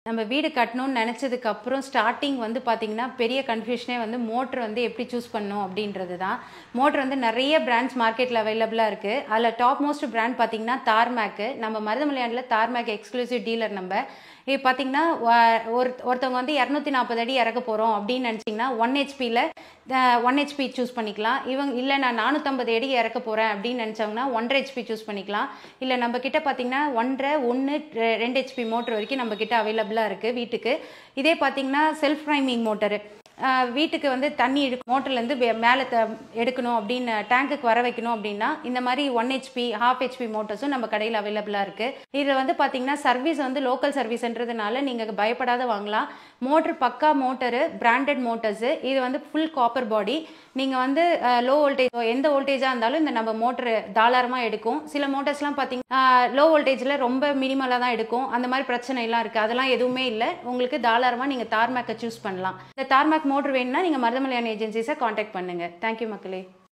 நம்ம வீடு கட்டணும்னு நினச்சதுக்கு அப்புறம் ஸ்டார்டிங் வந்து பார்த்திங்கன்னா பெரிய கன்ஃபியூஷனே வந்து மோட்ரு வந்து எப்படி சூஸ் பண்ணணும் அப்படின்றது தான் மோட்ரு வந்து நிறைய பிராண்ட்ஸ் மார்க்கெட்டில் அவைலபிளாக இருக்குது அதில் டாப் மோஸ்ட் பிராண்ட் பார்த்திங்கன்னா தார்மேக்கு நம்ம மருதமலையாண்டில் தார்மேக் எக்ஸ்க்ளூசிவ் டீலர் நம்ம இப்போ பார்த்தீங்கன்னா ஒரு ஒருத்தவங்க வந்து இரநூத்தி நாற்பது அடி இறக்க போகிறோம் அப்படின்னு நினச்சிங்கன்னா ஒன் ஹெச்பியில் ஒன் ஹெச்பி சூஸ் பண்ணிக்கலாம் இவங்க இல்லை நான் நானூற்றம்பது அடி இறக்க போகிறேன் அப்படின்னு நினச்சவங்கன்னா ஒன்றரை ஹெச்பி சூஸ் பண்ணிக்கலாம் இல்லை நம்ம கிட்ட பார்த்தீங்கன்னா ஒன்றரை ஒன்று ரெண்டு ஹெச்பி மோட்டர் வரைக்கும் நம்ம கிட்ட அவைலபிளாக இருக்குது வீட்டுக்கு இதே பார்த்தீங்கன்னா செல்ஃப் ப்ரைமிங் மோட்டரு வீட்டுக்கு வந்து தண்ணி எடுக்க மோட்டர்லேருந்து மேலே த எடுக்கணும் அப்படின்னு டேங்க்குக்கு வர வைக்கணும் அப்படின்னா இந்த மாதிரி ஒன் ஹெச்பி ஹாஃப் ஹெச்பி மோட்டர்ஸும் நம்ம கடையில் அவைலபிளாக இருக்குது இதில் வந்து பார்த்தீங்கன்னா சர்வீஸ் வந்து லோக்கல் சர்வீஸ்ன்றதுனால நீங்கள் பயப்படாத வாங்கலாம் மோட்ரு பக்கா மோட்டரு பிராண்டட் மோட்டர்ஸு இது வந்து ஃபுல் காப்பர் பாடி நீங்கள் வந்து லோ வோல்டேஜ் எந்த வோல்டேஜாக இருந்தாலும் இந்த நம்ம மோட்ரு தாராளமாக எடுக்கும் சில மோட்டர்ஸ்லாம் பார்த்தீங்கன்னா லோ வோல்டேஜில் ரொம்ப மினிமலாக தான் எடுக்கும் அந்த மாதிரி பிரச்சனை எல்லாம் இருக்குது அதெல்லாம் எதுவுமே இல்லை உங்களுக்கு தாராளமாக நீங்கள் தார்மேக்கை சூஸ் பண்ணலாம் இந்த தார்மேக் மோட்ரு வேணும்னா நீங்கள் மருதமலையான் ஏஜென்சிஸை காண்டாக்ட் பண்ணுங்கள் தேங்க்யூ மக்களே